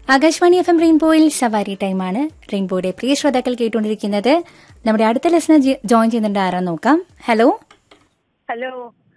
Akashvani F M റെയിൻബോയിൽ സവാരി ടൈമാണ് റെയിൻബോയുടെ പ്രിയ ശ്രോതാക്കൾ കേട്ടുകൊണ്ടിരിക്കുന്നത് നമ്മുടെ അടുത്ത ലെസൺ ജോയിൻ ചെയ്യുന്നുണ്ട് ആരാന്ന് നോക്കാം ഹലോ ഹലോ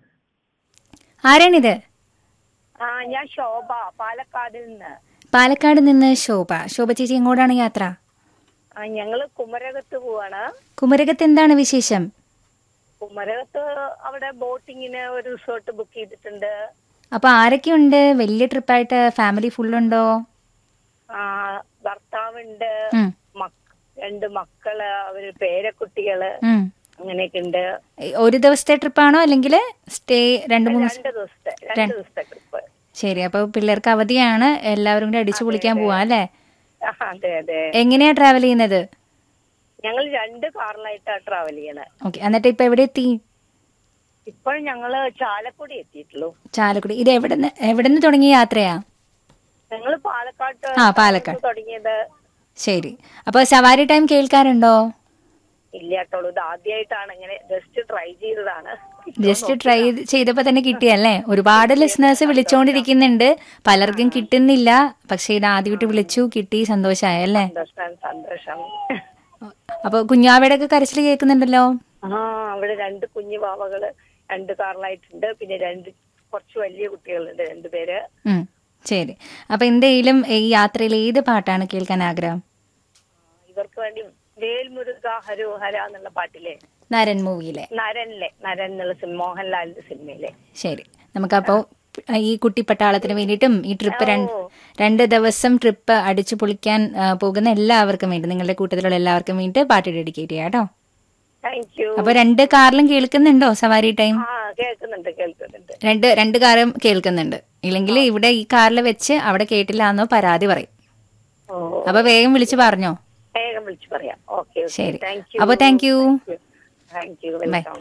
ആരാണിത് ആ ഞാൻ ശോഭ പാലക്കാട് നിന്ന് പാലക്കാട് നിന്ന് ശോഭ ശോഭ ചേച്ചി എങ്ങോട്ടാണ് യാത്ര ആ ഞങ്ങള് കുമരകത്ത് പോവാണ് കുമരകത്ത് എന്താണ് വിശേഷം കുമരകത്ത് അവിടെ ബോട്ടിങ്ങിന് ഒരു റിസോർട്ട് ബുക്ക് ചെയ്തിട്ടുണ്ട് അപ്പൊ ആരൊക്കെയുണ്ട് വലിയ ട്രിപ്പായിട്ട് ഫാമിലി ഫുള്ളുണ്ടോ ആ ഭർത്താവുണ്ട് ഉം, മക്ക- രണ്ട് മക്കള് അവര് പേരക്കുട്ടികള് ഉം. അങ്ങനെയൊക്കെ ഉണ്ട് ഒരു ദിവസത്തെ ട്രിപ്പാണോ അല്ലെങ്കിൽ സ്റ്റേ രണ്ട് മൂന്ന് ദിവസം? രണ്ട് ദിവസത്തെ രണ്ട് ദിവസത്തെ ട്രിപ്പ് ശരി അപ്പൊ പിള്ളേർക്ക് അവധിയാണ് എല്ലാവരും കൂടി അടിച്ചു പൊളിക്കാൻ പോവാ അല്ലേ അതെ അതെ എങ്ങനെയാ ട്രാവൽ ചെയ്യുന്നത് ഞങ്ങൾ രണ്ട് കാറിലായിട്ടാ ട്രാവൽ ചെയ്യണേ ഓക്കെ എന്നിട്ട് ഇപ്പൊ എവിടെ എത്തി ഇപ്പോൾ ഞങ്ങള് ചാലക്കുടി എത്തിയിട്ടുള്ളൂ ചാലക്കുടി ഇത് എവിടെ നിന്ന് എവിടെ നിന്ന് തുടങ്ങിയ യാത്രയാ ഞങ്ങള് പാലക്കാട്ട് ആ, പാലക്കാട്. തുടങ്ങിയത് ശരി അപ്പൊ സവാരി ടൈം കേൾക്കാറുണ്ടോ ഇല്ലാത്തോളൂ ഇത് ആദ്യമായിട്ടാണ് ഇങ്ങനെ ജസ്റ്റ് ട്രൈ ചെയ്തതാണ് ജസ്റ്റ് ട്രൈ ചെയ്തപ്പോ തന്നെ കിട്ടിയല്ലേ ഒരുപാട് ലിസണേഴ്സ് വിളിച്ചുകൊണ്ടിരിക്കുന്നുണ്ട് പലർക്കും കിട്ടുന്നില്ല പക്ഷെ ഇത് ആദ്യമായിട്ട് വിളിച്ചു കിട്ടി സന്തോഷായല്ലേ സന്തോഷം സന്തോഷം അപ്പൊ കുഞ്ഞാവയുടെ ഒക്കെ കരച്ചിൽ കേൾക്കുന്നുണ്ടല്ലോ ആ അവിടെ രണ്ട് കുഞ്ഞു പാവകള് രണ്ട് കാറിലായിട്ടുണ്ട് പിന്നെ രണ്ട് കുറച്ച് വലിയ കുട്ടികളുണ്ട് രണ്ടുപേര് ഉം ശരി അപ്പൊ എന്തെങ്കിലും ഈ യാത്രയിൽ ഏത് പാട്ടാണ് കേൾക്കാൻ ആഗ്രഹം ഇവർക്ക് വേണ്ടി വേൽമുരുക ഹരോഹര എന്നുള്ള പാട്ടിലെ നരൻ മൂവിയിലെ നരനിലെ നരൻ എന്നുള്ള സിനിമ മോഹൻലാലിന്റെ സിനിമയിലെ ശരി നമുക്കപ്പോ ഈ കുട്ടി പട്ടാളത്തിന് വേണ്ടിയിട്ടും ഈ ട്രിപ്പ് രണ്ട് രണ്ട് ദിവസം ട്രിപ്പ് അടിച്ചു പൊളിക്കാൻ ആ, പോകുന്ന എല്ലാവർക്കും വേണ്ടി നിങ്ങളുടെ കൂട്ടത്തിലുള്ള എല്ലാവർക്കും വേണ്ടി പാട്ട് ഡെഡിക്കേറ്റ് ചെയ്യാം കേട്ടോ താങ്ക് യു അപ്പൊ രണ്ട് കാറിലും കേൾക്കുന്നുണ്ടോ സവാരി ടൈം ആ കേൾക്കുന്നുണ്ട് കേൾക്കുന്നുണ്ട് രണ്ട് രണ്ട് കാറും കേൾക്കുന്നുണ്ട് ഇല്ലെങ്കിൽ ഇവിടെ ഈ കാറിൽ വെച്ച് അവിടെ കേട്ടില്ല എന്നോ പരാതി പറയും ഓ അപ്പൊ വേഗം വിളിച്ചു പറഞ്ഞോ വേഗം വിളിച്ചു പറയാം ഓക്കെ ശരി. താങ്ക് യു അപ്പൊ thank you thank you welcome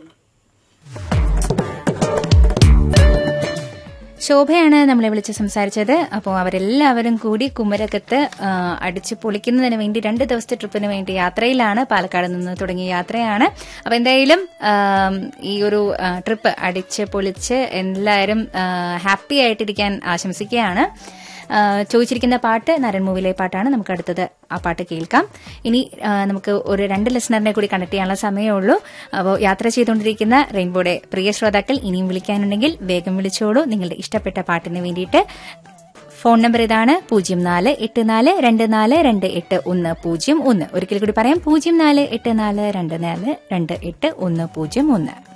ശോഭയാണ് നമ്മളെ വിളിച്ച് സംസാരിച്ചത് അപ്പോൾ അവരെല്ലാവരും കൂടി കുമരകത്ത് ആ, അടിച്ചു പൊളിക്കുന്നതിന് വേണ്ടി രണ്ട് ദിവസത്തെ ട്രിപ്പിന് വേണ്ടി യാത്രയിലാണ് പാലക്കാട് നിന്ന് തുടങ്ങിയ യാത്രയാണ് അപ്പോൾ എന്തായാലും ആം, ഈ ഒരു ആ, ട്രിപ്പ് അടിച്ച് പൊളിച്ച് എല്ലാവരും ഹാപ്പി ആയിട്ടിരിക്കാൻ ആശംസിക്കുകയാണ് ആ, ചോദിച്ചിരിക്കുന്ന പാട്ട് നരൻ മൂവിലെ പാട്ടാണ് നമുക്ക് അടുത്തത് ആ പാട്ട് കേൾക്കാം ഇനി ആ, നമുക്ക് ഒരു രണ്ട് ലിസണറിനെ കൂടി കണക്ട് ചെയ്യാനുള്ള സമയമേ ഉള്ളൂ അപ്പോൾ യാത്ര ചെയ്തുകൊണ്ടിരിക്കുന്ന റെയിൻബോയുടെ പ്രിയ ശ്രോതാക്കൾ ഇനിയും വിളിക്കാനുണ്ടെങ്കിൽ വേഗം വിളിച്ചോളൂ നിങ്ങളുടെ ഇഷ്ടപ്പെട്ട പാട്ടിന് വേണ്ടിയിട്ട് ഫോൺ നമ്പർ ഇതാണ് പൂജ്യം നാല് എട്ട് നാല് രണ്ട് നാല് രണ്ട് എട്ട് ഒന്ന് പൂജ്യം ഒന്ന് ഒരിക്കൽ കൂടി പറയാം പൂജ്യം നാല് എട്ട് നാല് രണ്ട് നാല് രണ്ട് എട്ട് ഒന്ന് പൂജ്യം ഒന്ന്